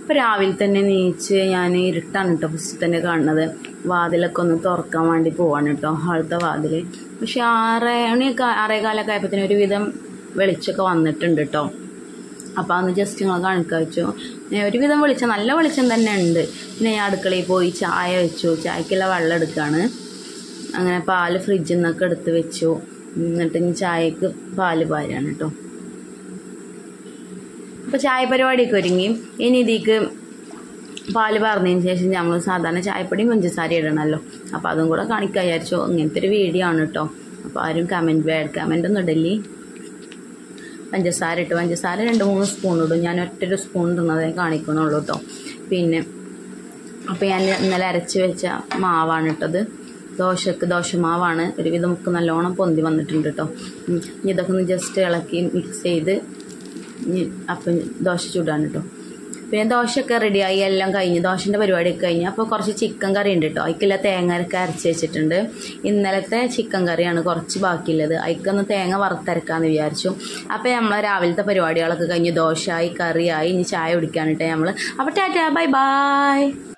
ഇപ്പം രാവിലെ തന്നെ നീച്ച് ഞാൻ ഇരുട്ടാണ് കേട്ടോ ഫസ്റ്റ് തന്നെ കാണുന്നത് വാതിലൊക്കെ ഒന്ന് തുറക്കാൻ വേണ്ടി പോവാണ് കേട്ടോ ഹാളത്തെ വാതിൽ പക്ഷെ ആറ് മണിയൊക്കെ ആറേ കാലൊക്കെ ആയപ്പോഴത്തേനും ഒരുവിധം വെളിച്ചമൊക്കെ വന്നിട്ടുണ്ട് കേട്ടോ അപ്പോൾ അന്ന് ജസ്റ്റ് നിങ്ങൾ കാണിക്കാൻ വെച്ചു ഞാൻ ഒരുവിധം വെളിച്ചം നല്ല വെളിച്ചം തന്നെ ഉണ്ട് പിന്നെ ഞാൻ അടുക്കളയിൽ പോയി ചായ വെച്ചു ചായക്കുള്ള വെള്ളം എടുക്കുകയാണ് അങ്ങനെ പാല് ഫ്രിഡ്ജിൽ നിന്നൊക്കെ എടുത്ത് വെച്ചു എന്നിട്ട് ഇനി ചായക്ക് പാല് പാരാണ് കേട്ടോ അപ്പോൾ ചായ പരിപാടിയൊക്കെ ഒരുങ്ങി ഇനി ഇതിക്ക് പാല് പറഞ്ഞതിന് ശേഷം നമ്മൾ സാധാരണ ചായപ്പൊടിയും പഞ്ചസാര ഇടണമല്ലോ അപ്പോൾ അതും കൂടെ കാണിക്കാൻ വിചാരിച്ചു ഇങ്ങനത്തെ ഒരു വീഡിയോ ആണ് കേട്ടോ അപ്പോൾ ആരും കമൻറ്റ് ബാഡ് കമൻ്റ് ഒന്നും ഇടല്ലേ പഞ്ചസാര ഇട്ട് പഞ്ചസാര രണ്ട് മൂന്ന് സ്പൂൺ ഇടും ഞാൻ ഒറ്റൊരു സ്പൂൺ ഇടുന്നതേ കാണിക്കണുള്ളൂ കേട്ടോ പിന്നെ അപ്പോൾ ഞാൻ ഇന്നലെ അരച്ച് വെച്ച മാവാണ് ഇട്ടത് ദോശക്ക് ദോശമാവാണ് ഒരുവിധം നമുക്ക് നല്ലോണം പൊന്തി വന്നിട്ടുണ്ട് കേട്ടോ ഉം. ഇനി ഇതൊക്കെ ഒന്ന് ജസ്റ്റ് ഇളക്കി മിക്സ് ചെയ്ത് ഇനി അപ്പം ദോശ ചൂടാണ് കേട്ടോ പിന്നെ ദോശയൊക്കെ റെഡിയായി എല്ലാം കഴിഞ്ഞ് ദോശൻ്റെ പരിപാടിയൊക്കെ കഴിഞ്ഞ് അപ്പോൾ കുറച്ച് ചിക്കൻ കറി ഉണ്ട് കേട്ടോ അതിക്കുള്ള തേങ്ങയൊക്കെ അരച്ച് വെച്ചിട്ടുണ്ട് ഇന്നലത്തെ ചിക്കൻ കറിയാണ് കുറച്ച് ബാക്കിയുള്ളത് അതിക്കൊന്ന് തേങ്ങ വറുത്തരക്കാന്ന് വിചാരിച്ചു അപ്പോൾ നമ്മൾ രാവിലത്തെ പരിപാടികളൊക്കെ കഴിഞ്ഞ് ദോശയായി കറിയായി ഇനി ചായ കുടിക്കാനിട്ട് നമ്മൾ അപ്പോൾ ടാറ്റാ ബൈ ബൈ